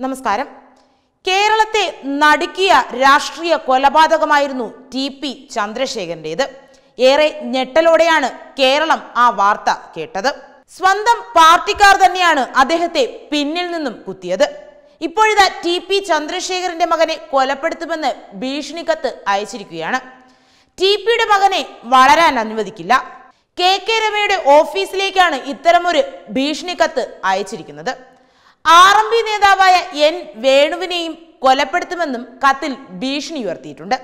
നമസ്കാരം കേരളത്തെ നടുക്കിയ രാഷ്ട്രീയ കൊലപാതകമായിരുന്നു ടി പി ചന്ദ്രശേഖരന്റേത് ഏറെ ഞെട്ടലോടെയാണ് കേരളം ആ വാർത്ത കേട്ടത് സ്വന്തം പാർട്ടിക്കാർ തന്നെയാണ് അദ്ദേഹത്തെ പിന്നിൽ നിന്നും കുത്തിയത് ഇപ്പോഴിതാ ടി പി ചന്ദ്രശേഖരന്റെ മകനെ കൊലപ്പെടുത്തുമെന്ന് ഭീഷണി കത്ത് അയച്ചിരിക്കുകയാണ് ടി പിയുടെ മകനെ വളരാൻ അനുവദിക്കില്ല കെ കെ രമയുടെ ഓഫീസിലേക്കാണ് ഇത്തരമൊരു ഭീഷണി കത്ത് അയച്ചിരിക്കുന്നത് ആർ എം പി നേതാവായ എൻ വേണുവിനെയും കൊലപ്പെടുത്തുമെന്നും കത്തിൽ ഭീഷണി ഉയർത്തിയിട്ടുണ്ട്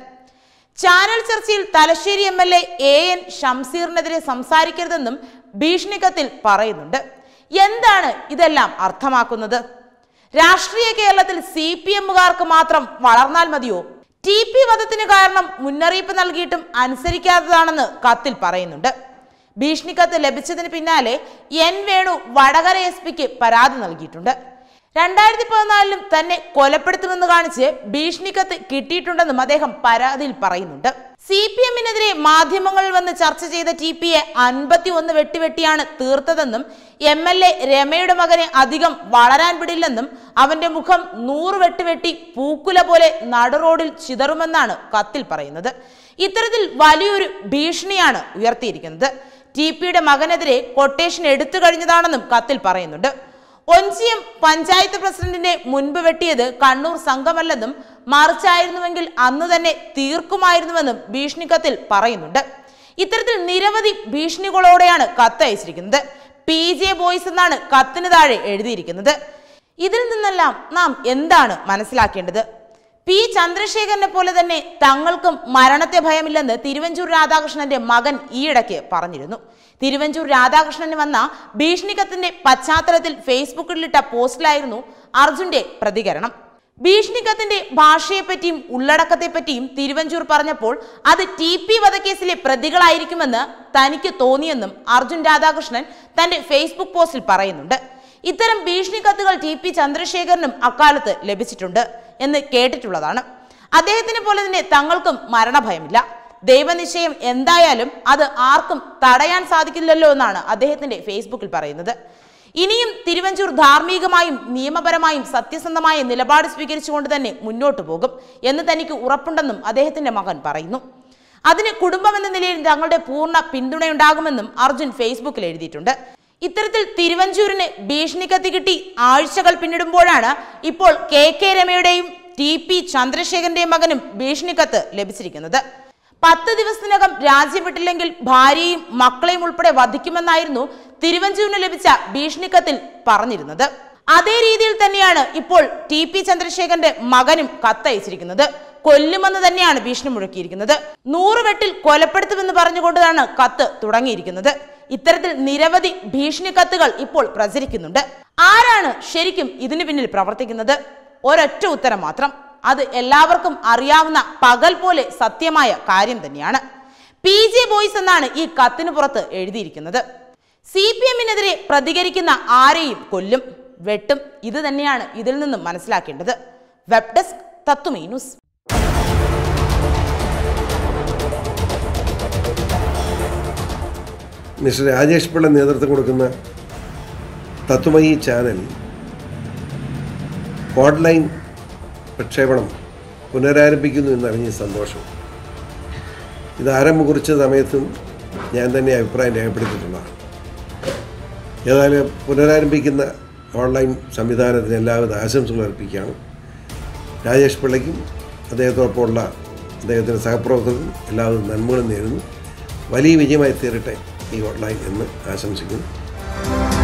ചാനൽ ചർച്ചയിൽ Thalassery M L A A N ഷംസീറിനെതിരെ സംസാരിക്കരുതെന്നും ഭീഷണി കത്തിൽ പറയുന്നുണ്ട് എന്താണ് ഇതെല്ലാം അർത്ഥമാക്കുന്നത് രാഷ്ട്രീയ കേരളത്തിൽ സി പി എമ്മുകാർക്ക് മാത്രം വളർന്നാൽ മതിയോ ടി പി വധത്തിന് കാരണം മുന്നറിയിപ്പ് നൽകിയിട്ടും അനുസരിക്കാത്തതാണെന്ന് കത്തിൽ പറയുന്നുണ്ട് ഭീഷണിക്കത്ത് ലഭിച്ചതിന് പിന്നാലെ എൻ വേണു വടകര എസ് പിക്ക് പരാതി നൽകിയിട്ടുണ്ട് രണ്ടായിരത്തി പതിനാലിലും തന്നെ കൊലപ്പെടുത്തുമെന്ന് കാണിച്ച് ഭീഷണിക്കത്ത് കിട്ടിയിട്ടുണ്ടെന്നും അദ്ദേഹം പരാതിയിൽ പറയുന്നുണ്ട് സി പി എമ്മിനെതിരെ മാധ്യമങ്ങളിൽ വന്ന് ചർച്ച ചെയ്ത ടി പിയെ അൻപത്തി ഒന്ന് വെട്ടിവെട്ടിയാണ് തീർത്തതെന്നും എം എൽ എ രമയുടെ മകനെ അധികം വളരാൻ വിടില്ലെന്നും അവന്റെ മുഖം നൂറ് വെട്ടുവെട്ടി പൂക്കുല പോലെ നടുറോഡിൽ ചിതറുമെന്നാണ് കത്തിൽ പറയുന്നത് ഇത്തരത്തിൽ വലിയൊരു ഭീഷണിയാണ് ഉയർത്തിയിരിക്കുന്നത് ടി പിയുടെ മകനെതിരെ കൊട്ടേഷൻ എടുത്തു കഴിഞ്ഞതാണെന്നും കത്തിൽ പറയുന്നുണ്ട് ഒഞ്ചിയം പഞ്ചായത്ത് പ്രസിഡന്റിനെ മുൻപ് വെട്ടിയത് കണ്ണൂർ സംഘമല്ലെന്നും മറിച്ചായിരുന്നുവെങ്കിൽ അന്ന് തന്നെ തീർക്കുമായിരുന്നുവെന്നും ഭീഷണിക്കത്തിൽ പറയുന്നുണ്ട് ഇത്തരത്തിൽ നിരവധി ഭീഷണികളോടെയാണ് കത്ത് അയച്ചിരിക്കുന്നത് പി ജെ ബോയ്സ് എന്നാണ് കത്തിന് താഴെ എഴുതിയിരിക്കുന്നത് ഇതിൽ നിന്നെല്ലാം നാം എന്താണ് മനസ്സിലാക്കേണ്ടത് പി ചന്ദ്രശേഖരനെ പോലെ തന്നെ തങ്ങൾക്കും മരണത്തെ ഭയമില്ലെന്ന് തിരുവഞ്ചൂർ രാധാകൃഷ്ണന്റെ മകൻ ഈയിടയ്ക്ക് പറഞ്ഞിരുന്നു തിരുവഞ്ചൂർ രാധാകൃഷ്ണന് വന്ന ഭീഷണിക്കത്തിന്റെ പശ്ചാത്തലത്തിൽ ഫേസ്ബുക്കിലിട്ട പോസ്റ്റിലായിരുന്നു അർജുന്റെ പ്രതികരണം ഭീഷണിക്കത്തിന്റെ ഭാഷയെപ്പറ്റിയും ഉള്ളടക്കത്തെപ്പറ്റിയും തിരുവഞ്ചൂർ പറഞ്ഞപ്പോൾ അത് ടി പി വധക്കേസിലെ പ്രതികളായിരിക്കുമെന്ന് തനിക്ക് തോന്നിയെന്നും അർജുൻ രാധാകൃഷ്ണൻ തന്റെ ഫേസ്ബുക്ക് പോസ്റ്റിൽ പറയുന്നുണ്ട് ഇത്തരം ഭീഷണി കത്തുകൾ ടി പി ചന്ദ്രശേഖരനും അക്കാലത്ത് ലഭിച്ചിട്ടുണ്ട് എന്ന് കേട്ടിട്ടുള്ളതാണ് അദ്ദേഹത്തിനെ പോലെ തന്നെ തങ്ങൾക്കും മരണഭയമില്ല ദൈവനിശ്ചയം എന്തായാലും അത് ആർക്കും തടയാൻ സാധിക്കില്ലല്ലോ എന്നാണ് അദ്ദേഹത്തിന്റെ ഫേസ്ബുക്കിൽ പറയുന്നത് ഇനിയും തിരുവഞ്ചൂർ ധാർമ്മികമായും നിയമപരമായും സത്യസന്ധമായ നിലപാട് സ്വീകരിച്ചുകൊണ്ട് തന്നെ മുന്നോട്ട് പോകും എന്ന് തനിക്ക് ഉറപ്പുണ്ടെന്നും അദ്ദേഹത്തിന്റെ മകൻ പറയുന്നു അതിന് കുടുംബം എന്ന നിലയിൽ തങ്ങളുടെ പൂർണ്ണ പിന്തുണയുണ്ടാകുമെന്നും അർജുൻ ഫേസ്ബുക്കിൽ എഴുതിയിട്ടുണ്ട് ഇത്തരത്തിൽ തിരുവഞ്ചൂരിന് ഭീഷണിക്കത്തി കിട്ടി ആഴ്ചകൾ പിന്നിടുമ്പോഴാണ് ഇപ്പോൾ കെ കെ രമയുടെയും ടി പി ചന്ദ്രശേഖരന്റെയും മകനും ഭീഷണിക്കത്ത് ലഭിച്ചിരിക്കുന്നത് പത്ത് ദിവസത്തിനകം രാജ്യം വിട്ടില്ലെങ്കിൽ ഭാര്യയും മക്കളെയും ഉൾപ്പെടെ വധിക്കുമെന്നായിരുന്നു തിരുവഞ്ചൂരിന് ലഭിച്ച ഭീഷണിക്കത്തിൽ പറഞ്ഞിരുന്നത് അതേ രീതിയിൽ തന്നെയാണ് ഇപ്പോൾ ടി പി ചന്ദ്രശേഖരന്റെ മകനും കത്തയച്ചിരിക്കുന്നത് കൊല്ലുമെന്ന് തന്നെയാണ് ഭീഷണി മുഴക്കിയിരിക്കുന്നത് നൂറുവെട്ടിൽ കൊലപ്പെടുത്തുമെന്ന് പറഞ്ഞുകൊണ്ടാണ് കത്ത് തുടങ്ങിയിരിക്കുന്നത് ഇത്തരത്തിൽ നിരവധി ഭീഷണി കത്തുകൾ ഇപ്പോൾ പ്രചരിക്കുന്നുണ്ട് ആരാണ് ശരിക്കും ഇതിനു പിന്നിൽ പ്രവർത്തിക്കുന്നത് ഒരൊറ്റ ഉത്തരം മാത്രം അത് എല്ലാവർക്കും അറിയാവുന്ന പകൽ പോലെ സത്യമായ കാര്യം തന്നെയാണ് പി ജെ ബോയ്സ് എന്നാണ് ഈ കത്തിന് പുറത്ത് എഴുതിയിരിക്കുന്നത് സി പി എമ്മിനെതിരെ പ്രതികരിക്കുന്ന ആരെയും കൊല്ലും വെട്ടും ഇത് തന്നെയാണ് ഇതിൽ നിന്നും മനസ്സിലാക്കേണ്ടത് web desk Tatwamayi news mister Rajesh Pillai നേതൃത്വം കൊടുക്കുന്ന തത്വമയി ചാനൽ ഓൺലൈൻ പ്രക്ഷേപണം പുനരാരംഭിക്കുന്നു എന്നറിഞ്ഞ സന്തോഷം ഇത് ആരംഭം കുറിച്ച സമയത്തും ഞാൻ തന്നെ അഭിപ്രായം രേഖപ്പെടുത്തിയിട്ടുള്ളതാണ് ഏതായാലും പുനരാരംഭിക്കുന്ന ഓൺലൈൻ സംവിധാനത്തിന് എല്ലാവിധ ആശംസകൾ അർപ്പിക്കുകയാണ് രാജേഷ് പിള്ളയ്ക്കും അദ്ദേഹത്തോടൊപ്പമുള്ള അദ്ദേഹത്തിൻ്റെ സഹപ്രവർത്തകർക്കും എല്ലാവിധ നന്മകളും നേരുന്നു വലിയ വിജയമായി തീരട്ടെ ഈ ഓൺലൈൻ എന്ന് ആശംസിക്കുന്നു